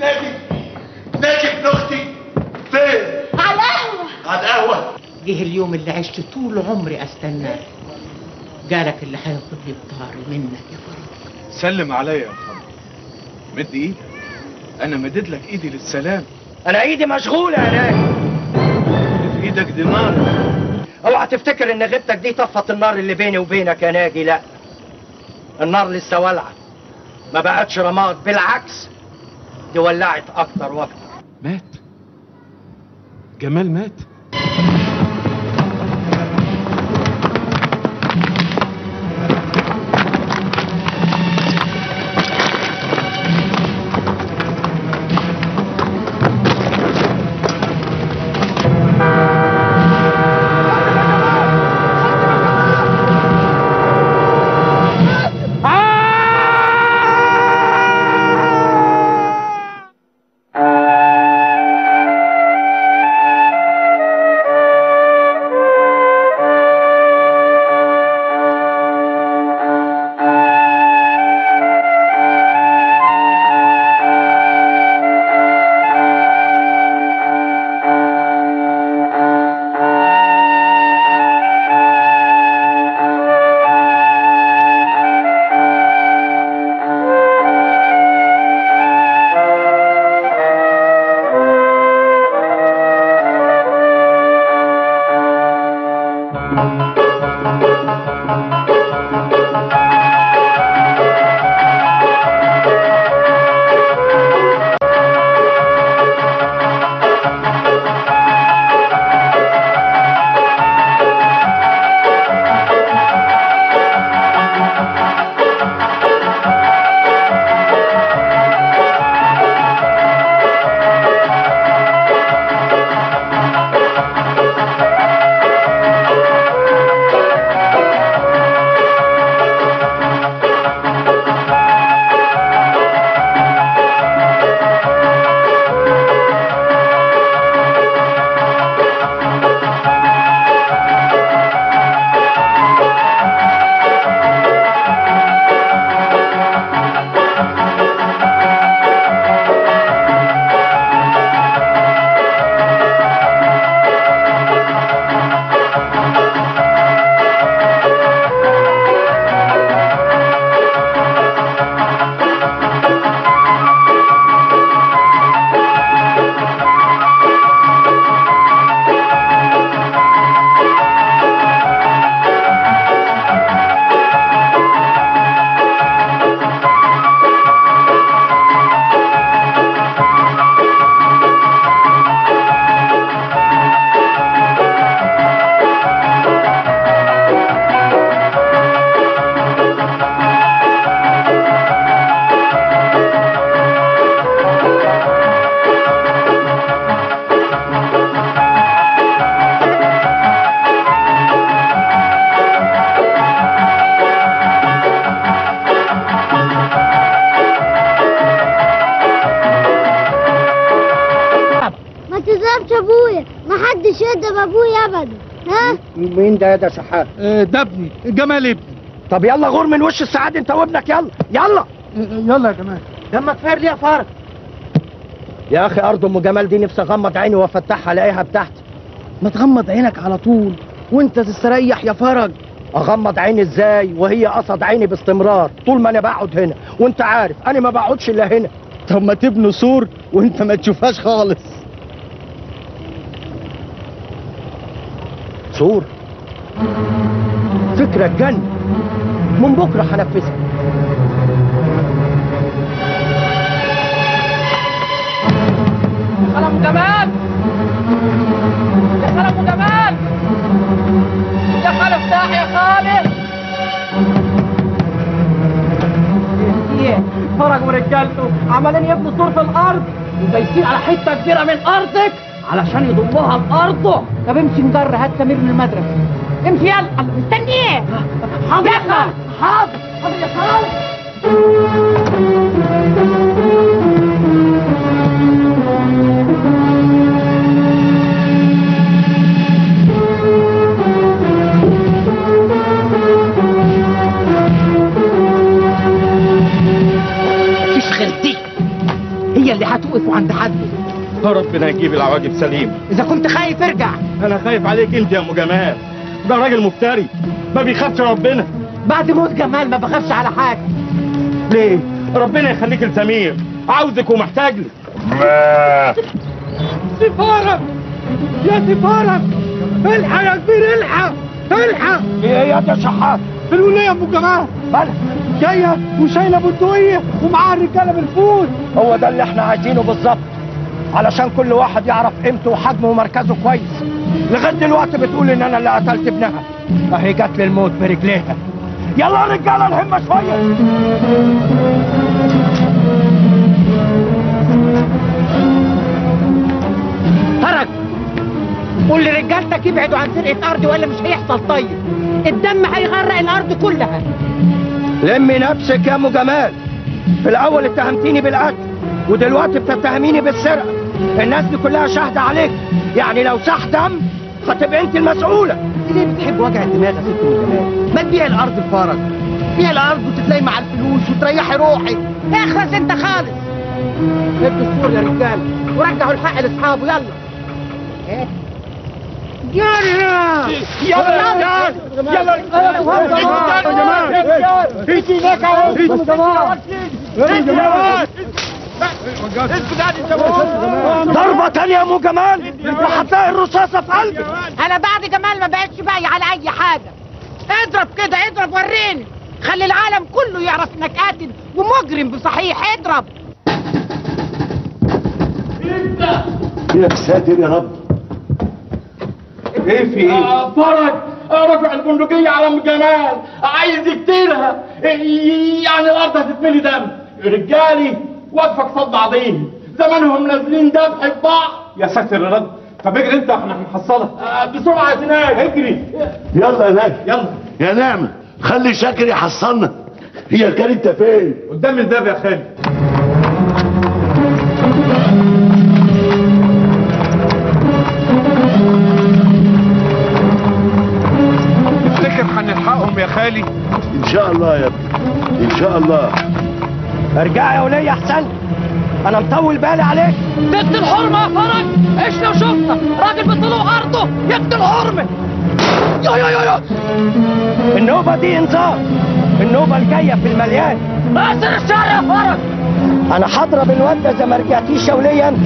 ناجي ناجي ابن اختي فين على القهوة على القهوه جه اليوم اللي عشت طول عمري استناه جالك اللي هياخد لي بطاري منك يا فرج سلم عليا يا فندم مد ايدك انا مدد لك ايدي للسلام انا ايدي مشغوله يا ناجي في ايدك دي نار اوعى تفتكر ان غيبتك دي طفت النار اللي بيني وبينك يا ناجي لا النار لسه والعه ما بقتش رماد بالعكس دي ولعت اكتر واكتر مات جمال مات ما تضربش ابويا ما حدش يضرب ابويا ابدا ها مين ده يا ده شحات ده ابني جمال ابني طب يلا غور من وش السعاد انت وابنك يلا يلا يلا يا جمال دمك فار ليه يا فرج يا اخي ارض ام جمال دي نفسي اغمض عيني وافتحها الاقيها بتاعتي ما تغمض عينك على طول وانت تستريح يا فرج اغمض عيني ازاي وهي قصد عيني باستمرار طول ما انا بقعد هنا وانت عارف انا ما بقعدش الا هنا طب ما تبنوا سور وانت ما تشوفهاش خالص سور فكرة تجن من بكرة هنفذها خال ابو جمال يا خال ابو جمال يا خال افتح يا خالد ايه فرج ورجالته عمالين يبنوا سور في الارض ودايسين على حته كبيره من ارضك علشان يضموها لارضه طب امشي نجر هات سمير من المدرسه امشي يلا مستني ايه حاضر يا خالد حاضر حاضر يا خالد مفيش غير دي هي اللي هتوقفوا عند حده ربنا يجيب العواجب سليم اذا كنت خايف ارجع انا خايف عليك انت يا ام جمال ده راجل مفتري ما بيخافش ربنا بعد موت جمال ما بخافش على حاجه ليه ربنا يخليك لسمير عاوزك ومحتاج لك ما سفارة يا سفارة الحق يا كبير الحق الحق ايه يا شحات الولية يا ابو جمال مالك جاية وشايلة بندقية ومعاها الرجالة بالفوز هو ده اللي احنا عايزينه بالظبط علشان كل واحد يعرف قيمته وحجمه ومركزه كويس لغايه دلوقتي بتقول ان انا اللي قتلت ابنها اهي جت للموت برجليها يلا يا رجاله الهمه شويه فرج قول لرجالتك يبعدوا عن سرقه ارضي ولا مش هيحصل طيب الدم هيغرق الارض كلها لمي نفسك يا ام جمال في الاول اتهمتيني بالقتل ودلوقتي بتتهميني بالسرقه الناس دي كلها شاهده عليك يعني لو ساح دم هتبقى انت المسؤوله انت ليه بتحب وجع الدماغ يا ست ابو جمال ما تبيع الارض الفرج بيع الارض وتتلاقي مع الفلوس وتريحي روحك اخرس انت خالص ادوا السور يا رجاله ورجعوا الحق لاصحابه يلا يلا يلا يلا ضربة تانية يا ام جمال وهتلاقي الرصاصة في قلبك انا بعد جمال ما بقتش باقي على اي حاجه اضرب كده اضرب وريني خلي العالم كله يعرف انك قاتل ومجرم بصحيح اضرب يا ساتر يا رب ايه في ايه؟ فرج رفع البندقية على ام جمال عايز يقتلها يعني الارض هتتملي دم رجالي واقفة قصاد بعضين زمانهم نازلين دفع في بعض يا ساتر يا رب طب اجري انت احنا هنحصلك آه، بسرعة يا سناج اجري يلا يا ناجي يلا يا نعمة خلي شاكر يحصلنا هي كانت انت فين قدام الباب يا خالد تفتكر هنلحقهم يا خالي ان شاء الله يا ابني ان شاء الله ارجع يا ولية احسن انا مطول بالي عليك تقتل حرمة يا فرج ايش لو شفنا راجل بيطلعوا ارضه يقتل حرمة يا يا يا يا النوبة دي انذار النوبة الجاية في المليان اسر الشارع يا فرج انا هضرب الواد ده اذا ما رجعتيش يا ولية انت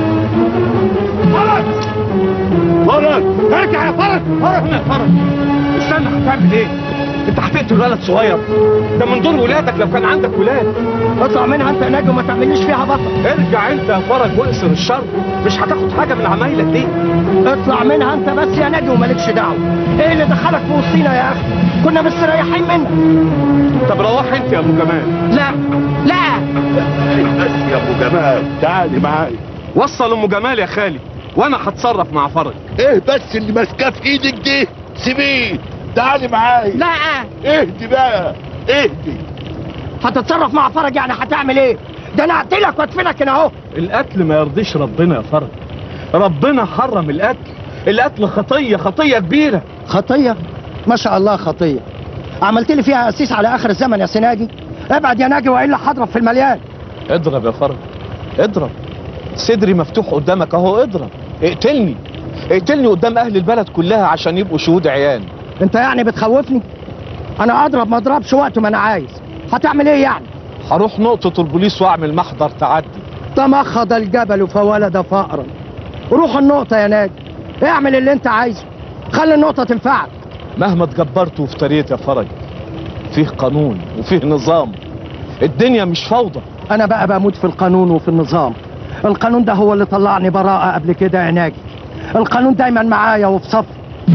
فرج ارجع يا فرج فرج يا فرج استنى هتعمل ايه؟ انت هتقتل ولد صغير ده من دور ولادك لو كان عندك ولاد اطلع منها انت يا ناجي وما تعمليش فيها بطل ارجع انت يا فرج واقصر الشر مش هتاخد حاجه من عمايلك دي اطلع منها انت بس يا ناجي ومالكش دعوه ايه اللي دخلك في وسطينا يا اخي كنا مستريحين منك طب روح انت يا ابو جمال لا لا بس يا ابو جمال تعالي معايا وصل ام جمال يا خالي وانا هتصرف مع فرج ايه بس اللي ماسكاه في ايدك دي سيبيه تعالي معايا لا اهدي بقى اهدي هتتصرف مع فرج يعني هتعمل ايه ده انا هقتلك وادفنك هنا اهو القتل ما يرضيش ربنا يا فرج ربنا حرم القتل القتل خطية خطية كبيرة خطيه ما شاء الله خطيه عملت لي فيها قسيس على اخر الزمن يا سناجي ابعد يا ناجي والا هضرب في المليان اضرب يا فرج اضرب صدري مفتوح قدامك اهو اضرب اقتلني اقتلني قدام اهل البلد كلها عشان يبقوا شهود عيان انت يعني بتخوفني انا اضرب ما اضربش وقت ما انا عايز هتعمل ايه يعني هروح نقطة البوليس واعمل محضر تعدي تمخض الجبل فولد فأرا روح النقطة يا ناجي اعمل اللي انت عايزه خلي النقطة تنفعك مهما اتجبرت وافتريت يا فرج فيه قانون وفيه نظام الدنيا مش فوضى انا بقى بموت في القانون وفي النظام القانون ده هو اللي طلعني براءة قبل كده يا ناجي القانون دايما معايا وفي صفي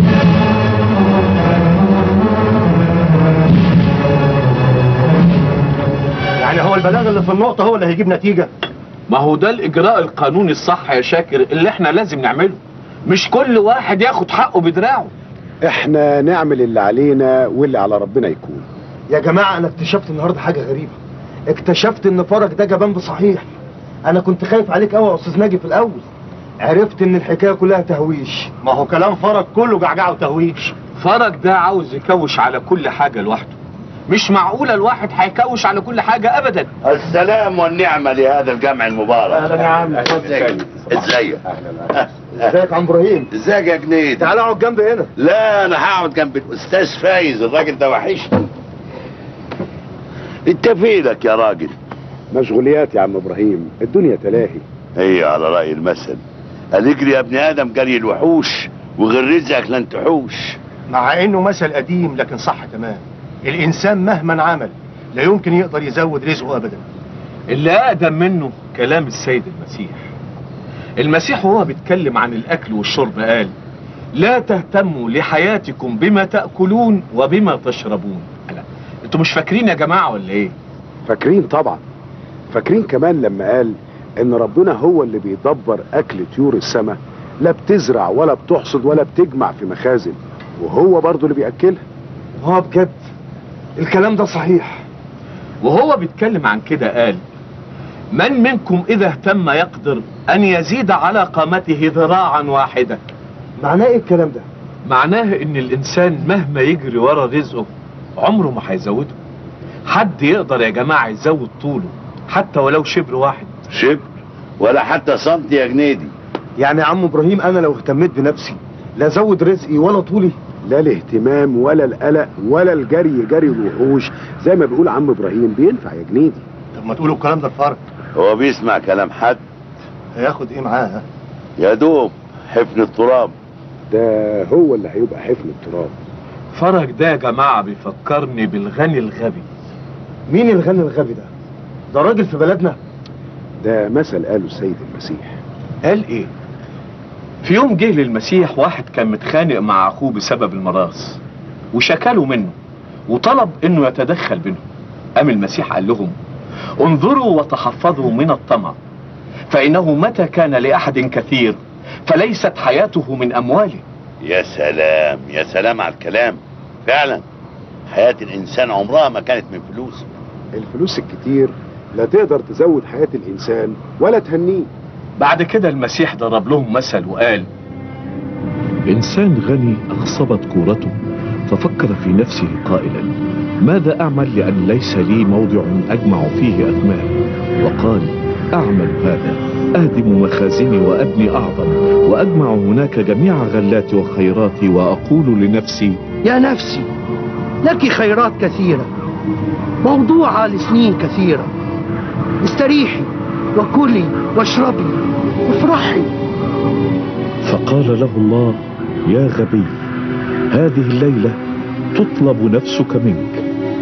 يعني هو البلاغ اللي في النقطة هو اللي هيجيب نتيجة ما هو ده الاجراء القانوني الصح يا شاكر اللي احنا لازم نعمله مش كل واحد ياخد حقه بدراعه احنا نعمل اللي علينا واللي على ربنا يكون يا جماعة أنا اكتشفت النهاردة حاجة غريبة اكتشفت إن فرج ده جبان بصحيح أنا كنت خايف عليك أوي يا أستاذ ناجي في الأول عرفت إن الحكاية كلها تهويش ما هو كلام فرج كله جعجعة وتهويش فرج ده عاوز يكوش على كل حاجة لوحده مش معقولة الواحد هيكوش على كل حاجة أبدا السلام والنعمة لهذا الجمع المبارك أهلا يا عم. ازيك ازيك ازيك يا عم ابراهيم ازيك يا جنيد تعال اقعد جنبي هنا لا انا هقعد جنب الاستاذ فايز الراجل ده وحشني انت فينك يا راجل مشغوليات يا عم ابراهيم الدنيا تلاهي هي على رأي المثل قال اجري يا ابن ادم جري الوحوش وغير رزقك لن تحوش مع انه مثل قديم لكن صح تمام الانسان مهما عمل لا يمكن يقدر يزود رزقه ابدا اللي أقدم منه كلام السيد المسيح المسيح وهو بيتكلم عن الأكل والشرب قال لا تهتموا لحياتكم بما تأكلون وبما تشربون لا. انتوا مش فاكرين يا جماعة ولا ايه فاكرين طبعا فاكرين كمان لما قال ان ربنا هو اللي بيدبر اكل طيور السماء لا بتزرع ولا بتحصد ولا بتجمع في مخازن وهو برضه اللي بياكلها اه بجد الكلام ده صحيح وهو بيتكلم عن كده قال من منكم إذا اهتم يقدر أن يزيد على قامته ذراعا واحدة معناه ايه الكلام ده معناه ان الانسان مهما يجري ورا رزقه عمره ما هيزوده حد يقدر يا جماعة يزود طوله حتى ولو شبر واحد شبر ولا حتى سنتي يا جنيدي يعني يا عم ابراهيم انا لو اهتميت بنفسي لا ازود رزقي ولا طولي لا الاهتمام ولا القلق ولا الجري جري الوحوش زي ما بيقول عم ابراهيم بينفع يا جنيدي طب ما تقولوا الكلام ده الفرق هو بيسمع كلام حد هياخد ايه معاه ها؟ يا دوب حفن التراب ده هو اللي هيبقى حفن التراب فرج ده يا جماعة بيفكرني بالغني الغبي مين الغني الغبي ده ده راجل في بلدنا ده مثل قاله السيد المسيح قال ايه في يوم جه للمسيح واحد كان متخانق مع اخوه بسبب الميراث وشكله منه وطلب انه يتدخل بينهم قام المسيح قال لهم انظروا وتحفظوا من الطمع فانه متى كان لاحد كثير فليست حياته من امواله يا سلام يا سلام على الكلام فعلا حياة الإنسان عمرها ما كانت من فلوس الفلوس الكتير لا تقدر تزود حياة الإنسان ولا تهنيه بعد كده المسيح ضرب لهم مثل وقال إنسان غني أخصبت كورته ففكر في نفسه قائلا ماذا أعمل لأن ليس لي موضع أجمع فيه أثمان وقال أعمل هذا أهدم مخازني وأبني أعظم وأجمع هناك جميع غلاتي وخيراتي وأقول لنفسي يا نفسي لك خيرات كثيرة موضوعة لسنين كثيرة استريحي وكلي واشربي وافرحي فقال له الله يا غبي هذه الليلة تطلب نفسك منك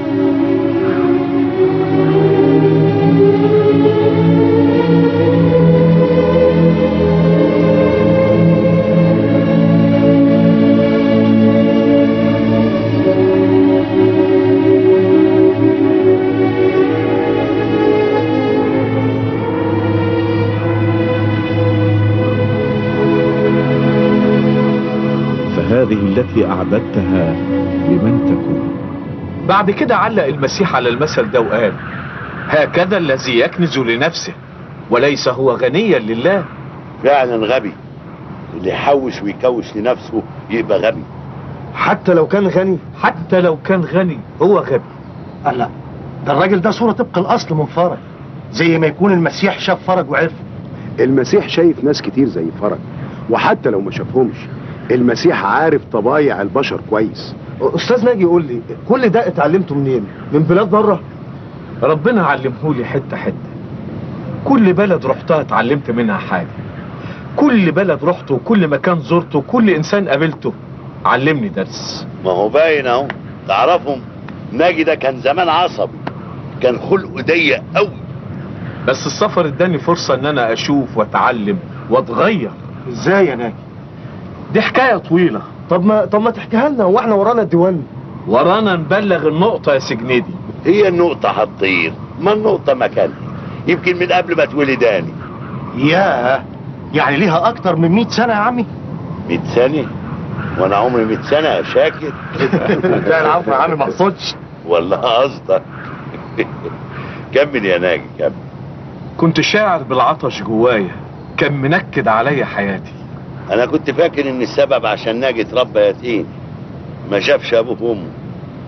فهذه التي أعددتها لمن تكون بعد كده علق المسيح على المثل ده وقال هكذا الذي يكنز لنفسه وليس هو غنيا لله فعلا غبي اللي يحوش ويكوش لنفسه يبقى غبي حتى لو كان غني حتى لو كان غني هو غبي لا ده الراجل ده صورة طبق الأصل من فرج زي ما يكون المسيح شاف فرج وعرفه المسيح شايف ناس كتير زي فرج وحتى لو ما شافهمش المسيح عارف طبايع البشر كويس استاذ ناجي يقول لي كل ده اتعلمته منين من بلاد بره ربنا علمهولي حتة حتة كل بلد رحتها اتعلمت منها حاجة كل بلد رحته وكل مكان زرته كل انسان قابلته علمني درس ما هو باين اهو تعرفهم ناجي ده كان زمان عصبي كان خلقه ضيق قوي بس السفر اداني فرصة ان انا اشوف واتعلم واتغير ازاي يا ناجي دي حكاية طويلة طب ما طب ما تحكيها لنا واحنا ورانا الديوان ورانا نبلغ النقطة يا سجنيدي هي النقطة هتطير ما النقطة مكانها يمكن من قبل ما تولداني ياه يعني ليها أكتر من 100 سنة يا عمي 100 سنة وانا عمري 100 سنة يا شاكر لا العفو يا عمي ما اقصدش والله قصدك كمل يا ناجي كمل كنت شاعر بالعطش جوايا كان منكد عليا حياتي انا كنت فاكر ان السبب عشان ناجي اتربى يتيم ما شافش ابوه وامه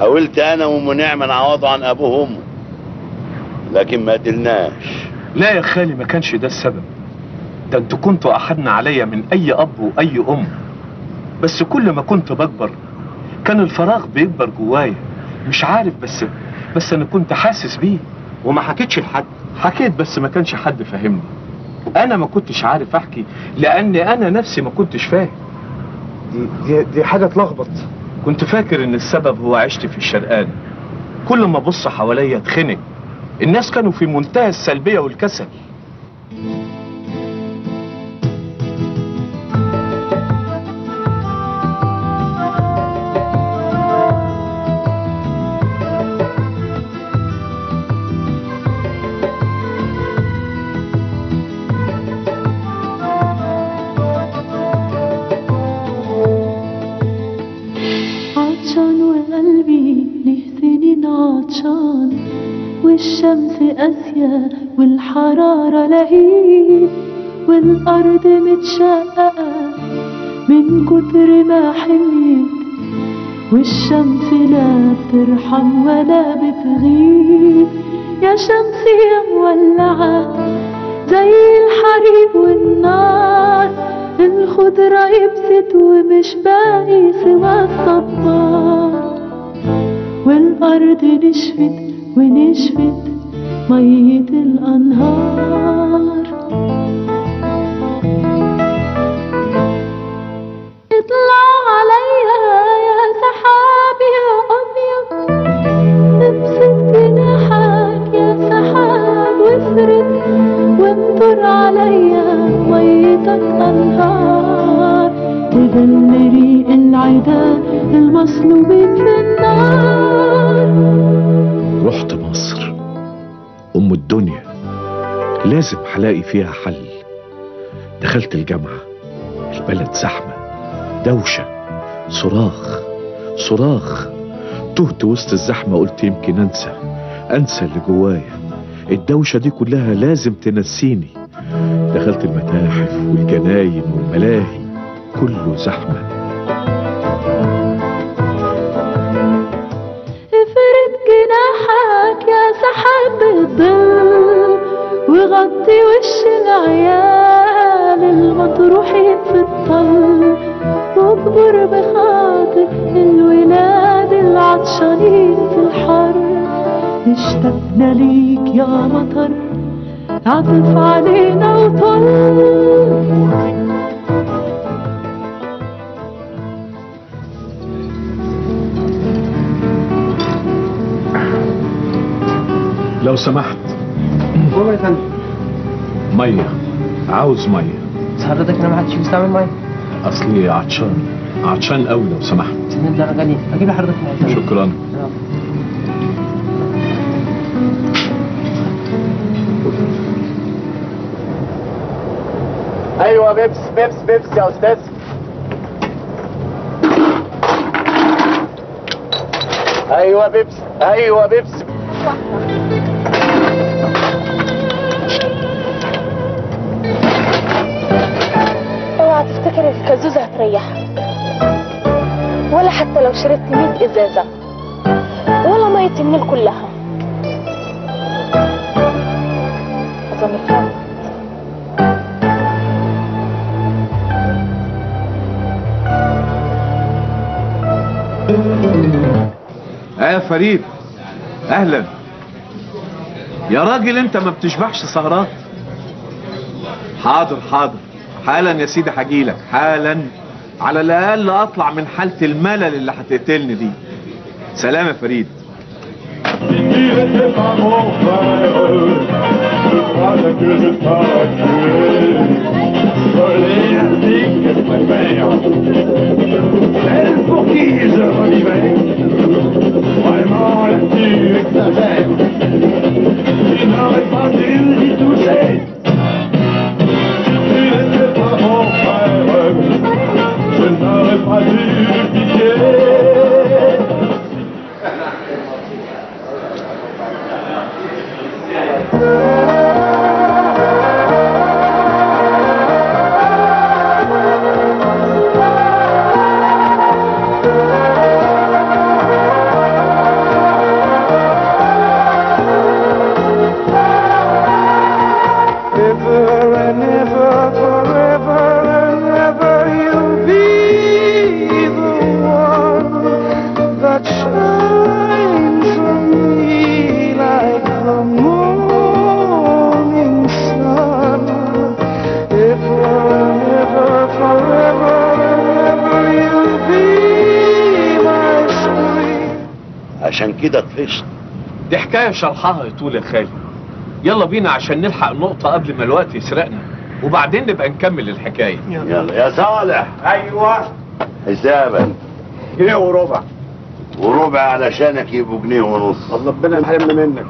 حاولت انا وام نعمه نعوضه عن ابوه وامه لكن ما قدرناش لا يا خالي ما كانش ده السبب ده انتوا كنتوا احن عليا من اي اب واي ام بس كل ما كنت بكبر كان الفراغ بيكبر جوايا مش عارف بس بس انا كنت حاسس بيه وما حكيتش لحد حكيت بس ما كانش حد فاهمني انا ما كنتش عارف احكي لان انا نفسي ما كنتش فاهم دي, دي, دي حاجة تلخبط كنت فاكر ان السبب هو عشت في الشرقان كل ما ابص حواليا اتخنق الناس كانوا في منتهى السلبية والكسل عطشان وقلبي ليه سنين عطشان والشمس قاسية والحرارة لهيب والأرض متشققة من كتر ما حميت والشمس لا بترحم ولا بتغيب يا شمس يا مولعة زي الحريق والنار الخضرة يبست ومش باقي سوى الصبار والأرض نشفت ونشفت مية الأنهار اطلع عليا يا سحاب يا أبيض ابسط جناحك يا سحاب وافرد وامطر عليا ميتك أنهار تبل ريق العدا المصلوبين في النار رحت مصر أم الدنيا لازم هلاقي فيها حل دخلت الجامعة البلد زحمة دوشة صراخ صراخ تهت وسط الزحمة قلت يمكن أنسى أنسى اللي جوايا الدوشة دي كلها لازم تنسيني دخلت المتاحف والجناين والملاهي كله زحمة افرد جناحك يا سحاب الظل وغطي وش العيال المطروحين في الطل واكبر بخاطر الولاد العطشانين في الحر اشتقنا ليك يا مطر عطف علينا وطل لو سمحت والله يا فندم مية عاوز مية بس حضرتك انا ما حدش بيستعمل ميه أصلي عطشان عطشان قوي لو سمحت نبدا غني اجيب لحضرتك ميه شكرا ايوه بيبس بيبس بيبس يا استاذ ايوه بيبس ايوه بيبس اوعى تفتكر الكازوزة هتريحك ولا حتى لو شربت 100 ازازة ولا مية النيل كلها اظن فهمت يا فريد اهلا يا راجل انت ما بتشبعش سهرات حاضر حاضر حالا يا سيدي هجيلك حالا على الاقل اطلع من حالة الملل اللي هتقتلني دي سلام يا فريد Celle pour qui je revivais Vraiment là-dessus exagère Tu n'aurais pas dû y toucher Tu n'étais pas mon frère Je n'aurais pas dû piquer عشان كده طفشت دي حكايه شرحها يطول يا خالي يلا بينا عشان نلحق النقطه قبل ما الوقت يسرقنا وبعدين نبقى نكمل الحكايه يلا يا صالح ايوه حسابك جنيه وربع وربع علشانك يبقوا جنيه ونص ربنا يحرمنا منك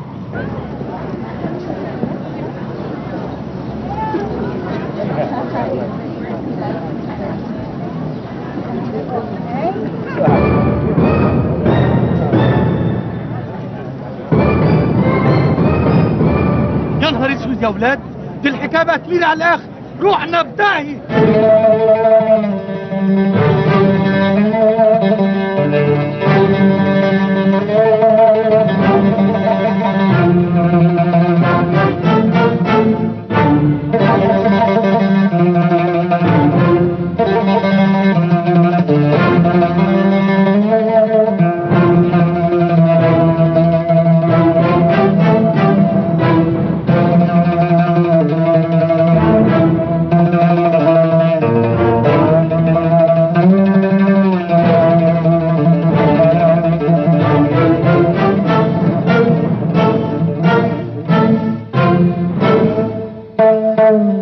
يا نهار اسود يا ولاد دي الحكايه بقت كبيره على الاخر روحنا في داهيه Thank you.